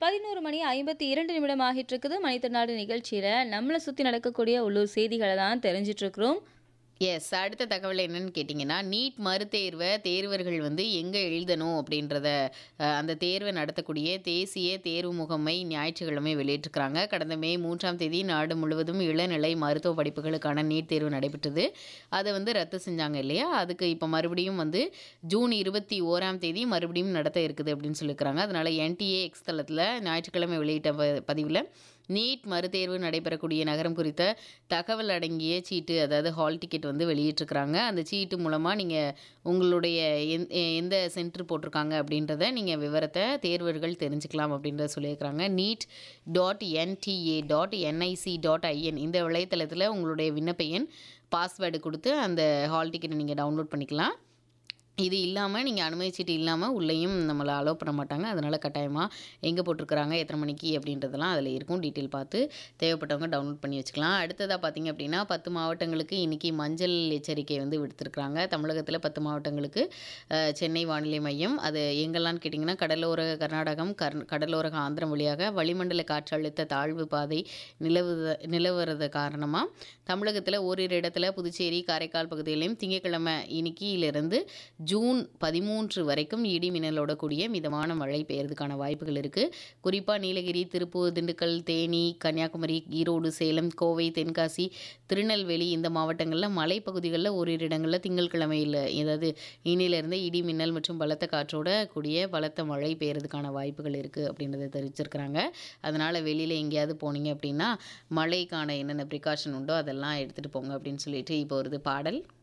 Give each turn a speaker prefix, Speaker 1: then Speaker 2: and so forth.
Speaker 1: பதினோரு மணி ஐம்பத்தி இரண்டு நிமிடம் ஆகிட்டு இருக்குது மணித்திருநாடு நிகழ்ச்சியில் நம்மளை சுற்றி நடக்கக்கூடிய உள்ளூர் செய்திகளை தான் தெரிஞ்சிட்டு இருக்கிறோம்
Speaker 2: எஸ் அடுத்த தகவல் என்னன்னு கேட்டிங்கன்னா நீட் மறுதேர்வை தேர்வர்கள் வந்து எங்கே எழுதணும் அப்படின்றத அஹ், அந்த தேர்வை நடத்தக்கூடிய தேசிய தேர்வு முகமை ஞாயிற்றுக்கிழமை வெளியிட்டிருக்கிறாங்க கடந்த மே மூன்றாம் தேதி நாடு முழுவதும் இளநிலை மருத்துவ படிப்புகளுக்கான நீட் தேர்வு நடைபெற்றது அதை வந்து ரத்து செஞ்சாங்க இல்லையா அதுக்கு இப்போ மறுபடியும் வந்து ஜூன் இருபத்தி ஓராம் தேதி மறுபடியும் நடத்த இருக்குது அப்படின்னு சொல்லியிருக்கிறாங்க அதனால் என்டிஏ எக்ஸ் தளத்தில் ஞாயிற்றுக்கிழமை வெளியிட்ட ப- பதிவில் நீட் மறுதேர்வு நடைபெறக்கூடிய நகரம் குறித்த தகவல் அடங்கிய சீட்டு அதாவது ஹால் டிக்கெட் வந்து வெளியிட்டிருக்கிறாங்க அந்த சீட்டு மூலமாக நீங்கள் உங்களுடைய எந் எந்த சென்டர் போட்டிருக்காங்க அப்படின்றத நீங்கள் விவரத்தை தேர்வர்கள் தெரிஞ்சுக்கலாம் அப்படின்றத சொல்லியிருக்கிறாங்க NEET dot NTA dot NIC dot IN இந்த வலைத்தளத்தில் உங்களுடைய விண்ணப்ப எண் பாஸ்வேர்டு கொடுத்து அந்த ஹால் டிக்கெட்டை நீங்கள் டவுன்லோட் பண்ணிக்கலாம் இது இல்லாமல் நீங்கள் அனுமதிச்சீட்டு இல்லாமல் உள்ளேயும் நம்மளை அலோவ் பண்ண மாட்டாங்க அதனால் கட்டாயமாக எங்கே போட்டிருக்கிறாங்க எத்தனை மணிக்கு அப்படின்றதெல்லாம் அதில் இருக்கும் டீட்டெயில் பார்த்து தேவைப்பட்டவங்க டவுன்லோட் பண்ணி வச்சுக்கலாம் அடுத்ததாக பார்த்தீங்க அப்படின்னா பத்து மாவட்டங்களுக்கு இன்றைக்கி மஞ்சள் எச்சரிக்கை வந்து விடுத்திருக்கிறாங்க தமிழகத்தில் பத்து மாவட்டங்களுக்கு அஹ், சென்னை வானிலை மையம் அது எங்கெல்லாம்னு கேட்டிங்கன்னா கடலோர கர்நாடகம் கர் கடலோர ஆந்திரம் வழியாக வளிமண்டல காற்றழுத்த தாழ்வு பாதை நிலவுத நிலவுறது காரணமாக தமிழகத்தில் ஓரிரு இடத்துல புதுச்சேரி காரைக்கால் பகுதிகளிலும் திங்கட்கிழமை இன்னைக்கியிலிருந்து ஜூன் பதிமூன்று வரைக்கும் இடி மின்னலோட கூடிய மிதமான மழை பெய்யறதுக்கான வாய்ப்புகள் இருக்குது குறிப்பாக நீலகிரி திருப்பூர் திண்டுக்கல் தேனி கன்னியாகுமரி ஈரோடு சேலம் கோவை தென்காசி திருநெல்வேலி இந்த மாவட்டங்களில் மலைப்பகுதிகளில் ஓரிரு இடங்களில் திங்கட்கிழமையில் ஏதாவது இனியிலிருந்து இடி மின்னல் மற்றும் பலத்த காற்றோட கூடிய பலத்த மழை பெய்யறதுக்கான வாய்ப்புகள் இருக்குது அப்படின்றத தெரிவிச்சிருக்கிறாங்க அதனால் வெளியில் எங்கேயாவது போனீங்க அப்படின்னா மழைக்கான என்னென்ன ப்ரிகாஷன் உண்டோ அதெல்லாம் எடுத்துகிட்டு போங்க அப்படின்னு சொல்லிட்டு இப்போ வருது பாடல்